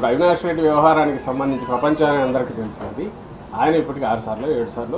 ఇప్పుడు అవినాష్ రెడ్డి వ్యవహారానికి సంబంధించి ప్రపంచానికి అందరికీ తెలిసినది ఆయన ఇప్పటికి ఆరు సార్లు ఏడు సార్లు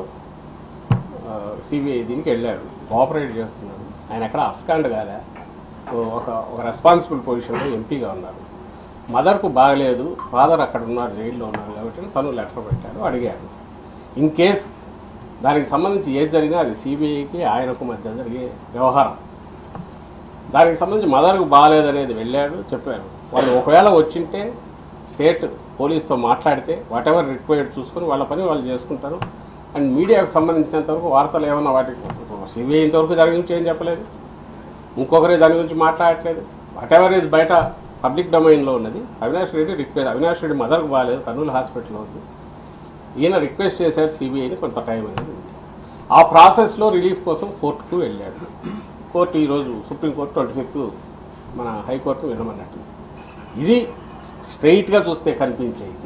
సిబిఐ దీనికి వెళ్ళాడు కోఆపరేట్ చేస్తున్నాడు ఆయన ఎక్కడ అఫ్స్కాండ్ కాదా ఓ- ఒక ఒక రెస్పాన్సిబుల్ పొజిషన్లో ఎంపీగా ఉన్నారు మదర్కు బాగలేదు ఫాదర్ అక్కడ ఉన్నారు జైల్లో ఉన్నారు కాబట్టి తను లెటర్ పెట్టాడు అడిగాడు ఇన్ కేస్ దానికి సంబంధించి ఏది జరిగినా అది సిబిఐకి ఆయనకు మధ్య జరిగే వ్యవహారం దానికి సంబంధించి మదర్కు బాగాలేదనేది వెళ్ళాడు చెప్పారు వాళ్ళు ఒకవేళ వచ్చింటే స్టేట్ పోలీస్తో మాట్లాడితే వాట్ ఎవర్ రిక్వైర్డ్ చూసుకొని వాళ్ళ పని వాళ్ళు చేసుకుంటారు అండ్ మీడియాకు సంబంధించినంత వరకు వార్తలు ఏమన్నా వాటికి సిబిఐ ఇంతవరకు దాని గురించి ఏం చెప్పలేదు ఇంకొకరి దాని గురించి మాట్లాడట్లేదు వాట్ ఎవర్ ఇది బయట పబ్లిక్ డొమైన్లో ఉన్నది అవినాష్ రెడ్డి రిక్వెస్ట్ అవినాష్ రెడ్డి మదర్కు బాగాలేదు కర్నూలు హాస్పిటల్లో ఉంది ఈయన రిక్వెస్ట్ చేశారు సిబిఐని కొంత టైం అనేది ఉంది ఆ ప్రాసెస్లో రిలీఫ్ కోసం కోర్టుకు వెళ్ళాడు కోర్టు ఈరోజు సుప్రీంకోర్టు ట్వంటీ ఫిఫ్త్ మన హైకోర్టు వినమన్నట్టు ఇది స్ట్రైట్గా చూస్తే కనిపించేది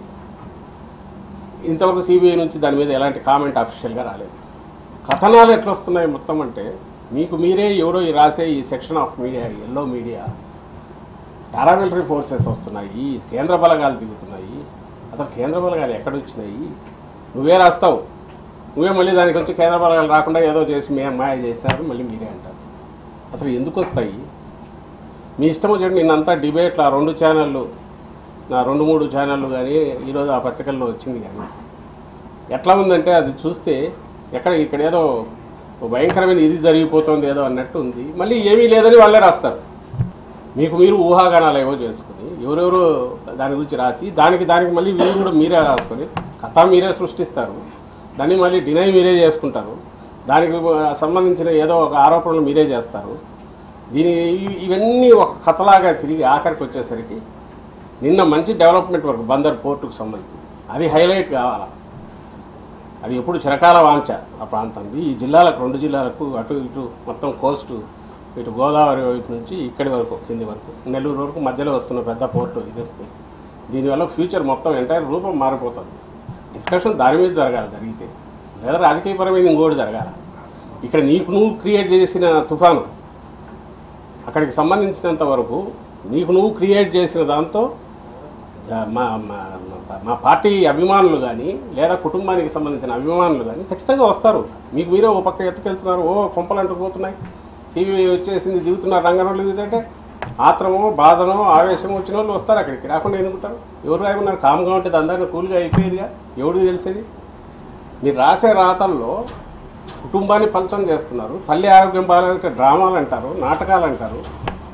ఇంతవరకు సిబిఐ నుంచి దాని మీద ఎలాంటి కామెంట్ అఫీషియల్గా రాలేదు కథనాలు ఎట్లా వస్తున్నాయి మొత్తం అంటే మీకు మీరే ఎవరో ఈ రాసే ఈ section of media yellow media paramilitary forces వస్తున్నాయి కేంద్ర బలగాలు దిగుతున్నాయి అసలు కేంద్ర బలగాలు ఎక్కడ వచ్చినాయి నువ్వే రాస్తావు నువ్వే మళ్ళీ దానికి వచ్చి కేంద్ర బలగాలు రాకుండా ఏదో చేసి మే మాయ చేస్తారు మళ్ళీ మీరే అంటారు అసలు ఎందుకు వస్తాయి మీ ఇష్టం వచ్చి నిన్నంతా డిబేట్లు ఆ రెండు ఛానళ్ళు నా రెండు మూడు ఛానళ్ళు కానీ ఈరోజు ఆ పత్రికల్లో వచ్చింది కానీ ఎట్లా ఉందంటే అది చూస్తే ఎక్కడ ఇక్కడ ఏదో భయంకరమైన ఇది జరిగిపోతుంది ఏదో అన్నట్టు ఉంది మళ్ళీ ఏమీ లేదని వాళ్ళే రాస్తారు మీకు మీరు ఊహాగానాలు ఏవో చేసుకుని ఎవరెవరు దాని గురించి రాసి దానికి దానికి మళ్ళీ మీరు కూడా మీరే రాసుకొని కథ మీరే సృష్టిస్తారు దాన్ని మళ్ళీ డినై మీరే చేసుకుంటారు దానికి సంబంధించిన ఏదో ఒక ఆరోపణలు మీరే చేస్తారు దీని ఇ- ఇవన్నీ ఒక కథలాగా తిరిగి ఆఖరికి వచ్చేసరికి నిన్న మంచి డెవలప్మెంట్ వర్క్ బందర్ పోర్టుకు సంబంధించి అది హైలైట్ కావాలా అది ఎప్పుడు చిరకాల వాంచ ఆ ప్రాంతంది ఈ జిల్లాలకు రెండు జిల్లాలకు అటు ఇటు మొత్తం కోస్టు ఇటు గోదావరి వైపు నుంచి ఇక్కడి వరకు కింది వరకు నెల్లూరు వరకు మధ్యలో వస్తున్న పెద్ద పోర్టు ఇది వస్తుంది దీనివల్ల ఫ్యూచర్ మొత్తం ఎంటైర్ రూపం మారిపోతుంది డిస్కషన్ దాని మీద జరగాలి జరిగితే లేదా రాజకీయపరమైన ఇంకోటి జరగాలి ఇక్కడ నీకు నువ్వు క్రియేట్ చేసిన తుఫాను అక్కడికి సంబంధించినంత వరకు నీకు నువ్వు క్రియేట్ చేసిన దాంతో ఆ, మా మా మా- మా పార్టీ అభిమానులు కానీ లేదా కుటుంబానికి సంబంధించిన అభిమానులు కానీ ఖచ్చితంగా వస్తారు మీకు మీరే ఓ పక్క ఎత్తుకెళ్తున్నారు ఓ కొంపలు అంటుకుపోతున్నాయి సిబిఐ వచ్చేసింది దిగుతున్నారు రంగంలో దిగుతుంటే ఆత్రమో బాధనో ఆవేశమో వచ్చిన వాళ్ళు వస్తారు అక్కడికి రాకుండా ఎందుకుంటారు ఎవరు రాయమన్నారు కామ్గా ఉంటుంది అందరినీ కూల్గా అయిపోయేదిగా ఎవరికి తెలిసేది మీరు రాసే రాతల్లో కుటుంబాన్ని పంచం చేస్తున్నారు తల్లి ఆరోగ్యం బాగాలంటే డ్రామాలు అంటారు నాటకాలు అంటారు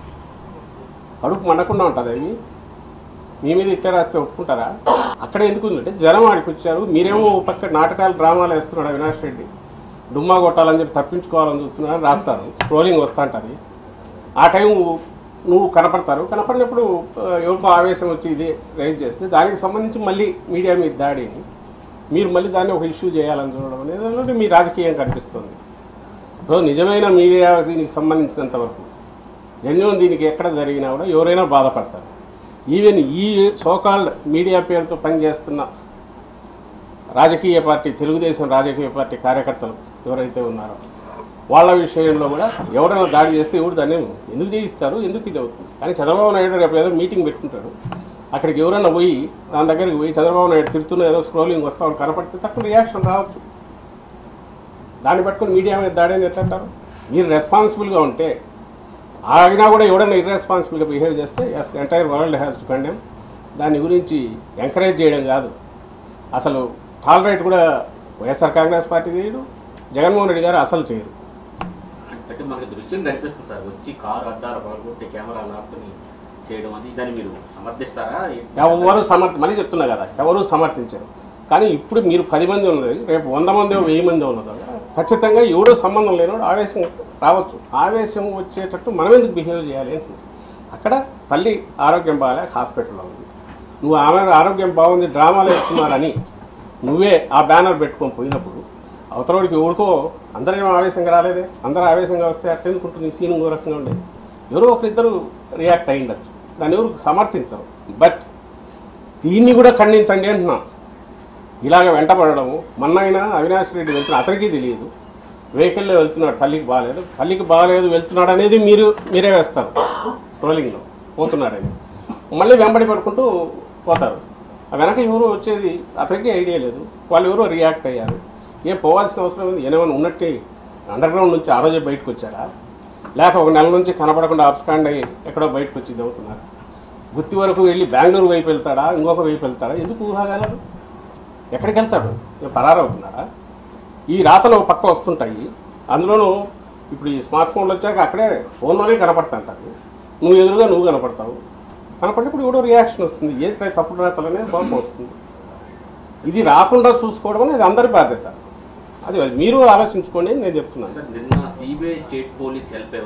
కడుపు మండకుండా ఉంటుంది అవి మీ మీద ఇట్లా రాస్తే ఒప్పుకుంటారా అక్కడ ఎందుకు ఉందంటే జనం ఆడికి వచ్చారు మీరేమో ఓ పక్క నాటకాలు డ్రామాలు వేస్తున్నాడు అవినాష్ రెడ్డి డుమ్మా కొట్టాలని చెప్పి తప్పించుకోవాలని చూస్తున్నారని రాస్తారు స్క్రోలింగ్ వస్తూ ఉంటుంది ఆ టైం నువ్వు కనపడతారు కనపడినప్పుడు ఆ, ఎవరికో ఆవేశం వచ్చి ఇది రైజ్ చేస్తే దానికి సంబంధించి మళ్ళీ మీడియా మీద దాడిని మీరు మళ్ళీ దాన్ని ఒక ఇష్యూ చేయాలని చూడడం అనేది అందులో మీ రాజకీయం కనిపిస్తుంది సో నిజమైన మీడియా దీనికి సంబంధించినంత వరకు జన్యున్ దీనికి ఎక్కడ జరిగినా కూడా ఎవరైనా బాధపడతారు ఈవెన్ ఈ సోకాల్డ్ మీడియా పేరుతో పనిచేస్తున్న రాజకీయ పార్టీ తెలుగుదేశం రాజకీయ పార్టీ కార్యకర్తలు ఎవరైతే ఉన్నారో వాళ్ళ విషయంలో కూడా ఎవరైనా దాడి చేస్తే ఎవరు దాన్ని ఎందుకు చేయిస్తారు ఎందుకు ఇది అవుతుంది కానీ చంద్రబాబు నాయుడు రేపు ఏదో మీటింగ్ పెట్టుకుంటాడు అక్కడికి ఎవరైనా పోయి దాని దగ్గరికి పోయి చంద్రబాబు నాయుడు తిడుతున్న ఏదో స్క్రోలింగ్ వస్తా వాళ్ళు కనపడితే తక్కువ రియాక్షన్ రావచ్చు దాన్ని పట్టుకొని మీడియా మీద దాడి అని ఎట్లా అంటారు మీరు రెస్పాన్సిబుల్గా ఉంటే ఆగినా కూడా ఎవడైనా ఇర్రెస్పాన్సిబుల్గా బిహేవ్ చేస్తే as entire world has to condemn దాని గురించి ఎంకరేజ్ చేయడం కాదు అసలు టాలరేట్ కూడా వైఎస్ఆర్ కాంగ్రెస్ పార్టీ చేయడు జగన్మోహన్ రెడ్డి గారు అసలు చేయరు అంటే మనకి దృశ్యం కనిపిస్తుంది సార్ వచ్చి కారు అద్దాలు పగలగొట్టి కెమెరా లాక్కుని చేయడం అది దాన్ని మీరు సమర్థిస్తారా ఎవరు సమర్థ మళ్ళీ చెప్తున్నా కదా ఎవరు సమర్థించరు కానీ ఇప్పుడు మీరు పది మంది ఉన్నది రేపు వంద మంది వెయ్యి మంది ఉన్నదో ఖచ్చితంగా ఎవడో సంబంధం లేనివాడు ఆవేశం రావచ్చు ఆవేశం వచ్చేటట్టు మనం ఎందుకు బిహేవ్ చేయాలి అంటున్నా. అక్కడ తల్లి ఆరోగ్యం బాగాలేక హాస్పిటల్లో ఉంది నువ్వు ఆమె ఆరోగ్యం బాగుంది డ్రామాలు వేస్తున్నారని నువ్వే ఆ బ్యానర్ పెట్టుకొని పోయినప్పుడు అవతలవాడికి ఎవరికో అందరేమో ఆవేశంగా రాలేదే అందరూ ఆవేశంగా వస్తే అట్టెందుకుంటుంది సీన్ ఇంకో రకంగా ఉండేది ఎవరో ఒకరిద్దరు రియాక్ట్ అయి ఉండొచ్చు దాన్ని ఎవరు సమర్థించరు బట్ దీన్ని కూడా ఖండించండి అంటున్నాను ఇలాగ వెంటపడము మొన్నైనా అవినాష్ రెడ్డి వెళ్తున్నా అతనికి తెలియదు వెహికల్లో వెళ్తున్నాడు తల్లికి బాగాలేదు తల్లికి బాగాలేదు వెళ్తున్నాడు అనేది మీరు మీరే వేస్తారు స్క్రోలింగ్లో పోతున్నాడని మళ్ళీ వెంబడి పడుకుంటూ పోతారు ఆ వెనక ఎవరు వచ్చేది అతనికి ఐడియా లేదు వాళ్ళు ఎవరో రియాక్ట్ అయ్యారు ఏం పోవాల్సిన అవసరం ఉంది ఏమైనా ఉన్నట్టే అండర్ గ్రౌండ్ నుంచి ఆ రోజే బయటకు వచ్చాడా లేక ఒక నెల నుంచి కనపడకుండా అబ్స్కాండ్ అయ్యి ఎక్కడో బయటకు వచ్చి ఇది అవుతున్నారు గుత్తి వరకు వెళ్ళి బెంగళూరు వైపు వెళ్తాడా ఇంకొక వైపు వెళ్తాడా ఎందుకు ఊహాగానాలు ఎక్కడికి వెళ్తాడు ఏం పరారవుతున్నాడా ఈ రాతలు ఒక పక్క వస్తుంటాయి అందులోనూ ఇప్పుడు ఈ స్మార్ట్ ఫోన్లు వచ్చాక అక్కడే ఫోన్లోనే కనపడుతుంటారు నువ్వు ఎదురుగా నువ్వు కనపడతావు కనపడినప్పుడు ఎవడో రియాక్షన్ వస్తుంది ఏ తప్పుడు రాతలు అనేది కోపం వస్తుంది ఇది రాకుండా చూసుకోవడం అనేది అందరి బాధ్యత అది మీరు ఆలోచించుకోండి అని నేను చెప్తున్నాను సార్ నిన్న సిబిఐ స్టేట్ పోలీస్ హెల్ప్